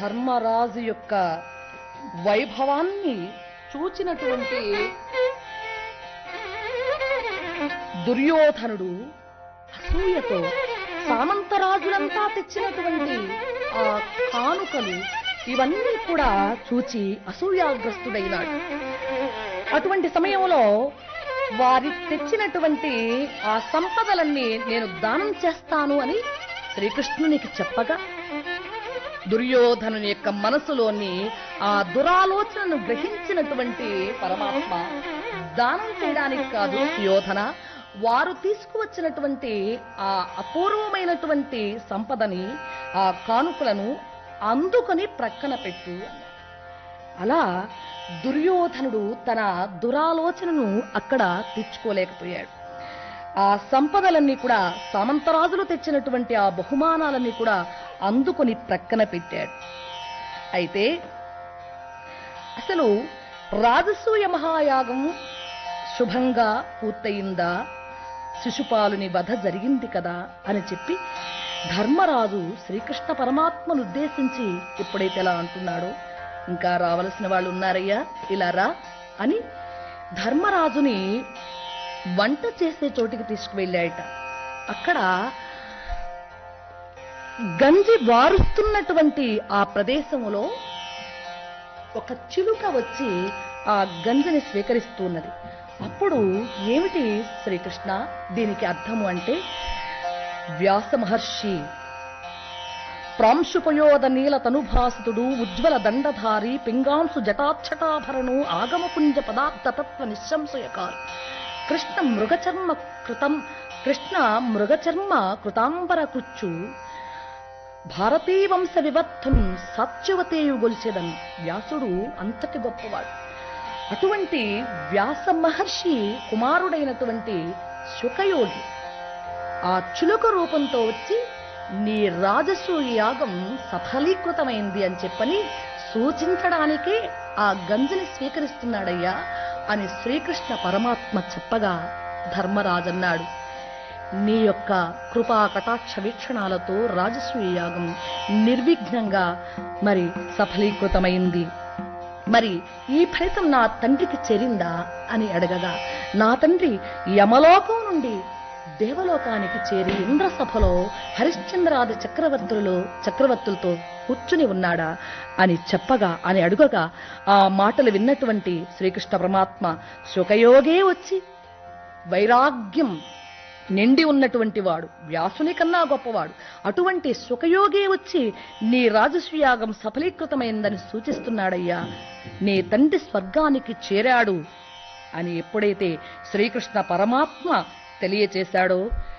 ధర్మరాజు యొక్క వైభవాన్ని చూచినటువంటి దుర్యోధనుడు అసూయతో సామంతరాజులంతా తెచ్చినటువంటి ఆ కానుకలు ఇవన్నీ కూడా చూచి అసూయాగ్రస్తుడైనాడు అటువంటి సమయంలో వారి తెచ్చినటువంటి ఆ సంపదలన్నీ నేను దానం చేస్తాను అని శ్రీకృష్ణునికి చెప్పగా దుర్యోధనుని యొక్క మనసులోని ఆ దురాలోచనను గ్రహించినటువంటి పరమాత్మ దానం చేయడానికి కాదు యోధన వారు తీసుకువచ్చినటువంటి ఆ అపూర్వమైనటువంటి సంపదని ఆ కానుకలను అందుకొని ప్రక్కన పెట్టు అన్నాడు. అలా దుర్యోధనుడు తన దురాలోచనను అక్కడ తెచ్చుకోలేకపోయాడు ఆ సంపదలన్నీ కూడా సామంతరాజులు తెచ్చినటువంటి ఆ బహుమానాలన్నీ కూడా అందుకొని ప్రక్కన పెట్టాడు అయితే అసలు రాజసూయ మహాయాగం శుభంగా పూర్తయిందా శిశుపాలుని వధ జరిగింది కదా అని చెప్పి ధర్మరాజు శ్రీకృష్ణ పరమాత్మను ఉద్దేశించి ఎప్పుడైతే ఇలా అంటున్నాడో ఇంకా రావలసిన వాళ్ళు ఉన్నారయ్యా ఇలా రా అని ధర్మరాజుని వంట చేసే చోటికి తీసుకువెళ్ళాయట అక్కడ గంజి వారుస్తున్నటువంటి ఆ ప్రదేశములో ఒక చిలుక వచ్చి ఆ గంజిని స్వీకరిస్తున్నది అప్పుడు ఏమిటి శ్రీకృష్ణ దీనికి అర్థము అంటే వ్యాస మహర్షి ప్రాంశుపయోద నీల తనుభాసితుడు ఉజ్వల దండధారి పింగాంసు జటాక్షటాభరణు ఆగమపుంజ పదార్థ తత్వ నిశంశయకారు కృష్ణ మృగచర్మ కృతం కృష్ణ మృగచర్మ కృతాంబర కృచ్చు భారతీ వంశ వివర్ధం సత్యవతేయు గొలిచెదన్ వ్యాసుడు అంతటి గొప్పవాడు అటువంటి వ్యాస మహర్షి కుమారుడైనటువంటి శుకయోగి ఆ చులుక రూపంతో వచ్చి నీ రాజసూయ యాగం సఫలీకృతమైంది అని చెప్పని సూచించడానికే ఆ గంజని స్వీకరిస్తున్నాడయ్యా అని శ్రీకృష్ణ పరమాత్మ చెప్పగా ధర్మరాజన్నాడు నీ యొక్క కృపా కటాక్ష వీక్షణాలతో రాజసూయ యాగం నిర్విఘ్నంగా మరి సఫలీకృతమైంది మరి ఈ ఫలితం నా తండ్రికి చేరిందా అని అడగగా నా తండ్రి యమలోకం నుండి దేవలోకానికి చేరి ఇంద్రసభలో హరిశ్చంద్రాది చక్రవర్తులలో చక్రవర్తులతో కూర్చుని ఉన్నాడా అని చెప్పగా అని అడుగగా ఆ మాటలు విన్నటువంటి శ్రీకృష్ణ పరమాత్మ సుఖయోగే వచ్చి వైరాగ్యం నిండి ఉన్నటువంటి వాడు వ్యాసుని కన్నా గొప్పవాడు అటువంటి సుఖయోగే వచ్చి నీ రాజస్వయాగం సఫలీకృతమైందని సూచిస్తున్నాడయ్యా నీ తండ్రి స్వర్గానికి చేరాడు అని ఎప్పుడైతే శ్రీకృష్ణ పరమాత్మ తెలియచేశాడో